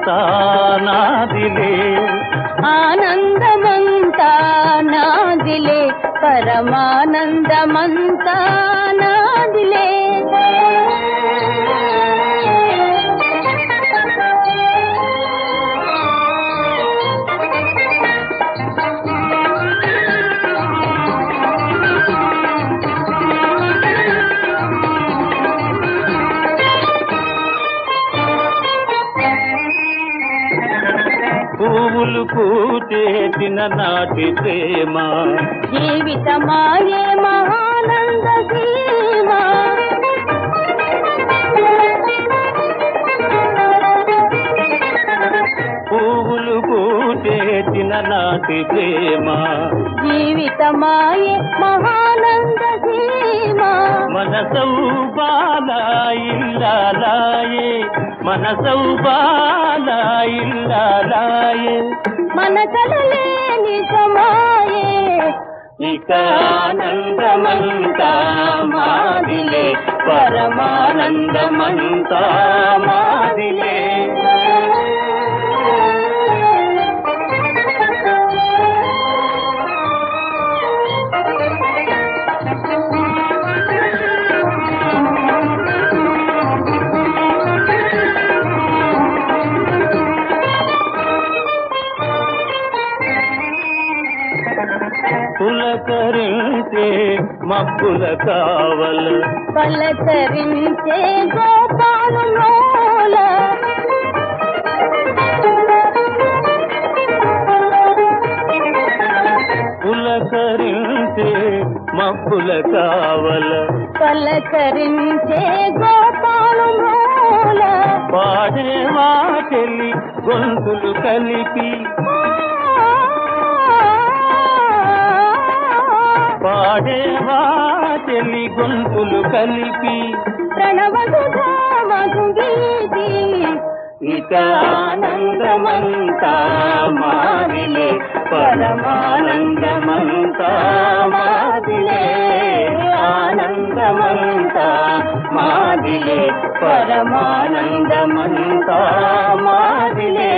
ఆనందమంతా నాదిలే ఆనందమంతా నాదిలే పరమానందమంతా నాదిలే పువ్వులు పూచేసిన నాటి ప్రేమ జీవితమాయే మహానంద సీమా పువ్వులు పూచేసిన నాటి ప్రేమ జీవితమాయే మహానంద సీమా మన సౌబాల ఇల్లాలాయే మన సౌబాల ఇల్లాలాయే మన కలలే నిజమాయే ఇక ఆనందమంతా మాదిలే పరమానందమంతా మాదిలే పులకరించే మబ్బుల కావల పలకరించే గోపాలు నోల పులకరించే మబ్బుల కావల పలకరించే గోపాలు నోల పాడే వాకెలి గొంతులు కలిపి పాడే వాచెలి గొంతులు కలిపి ప్రణవసుధా మధుగీతి ఇక ఆనందమంతా మాదిలే పరమానందమంతా మాదిలే ఆనందమంతా మాదిలే పరమానందమంతా మాదిలే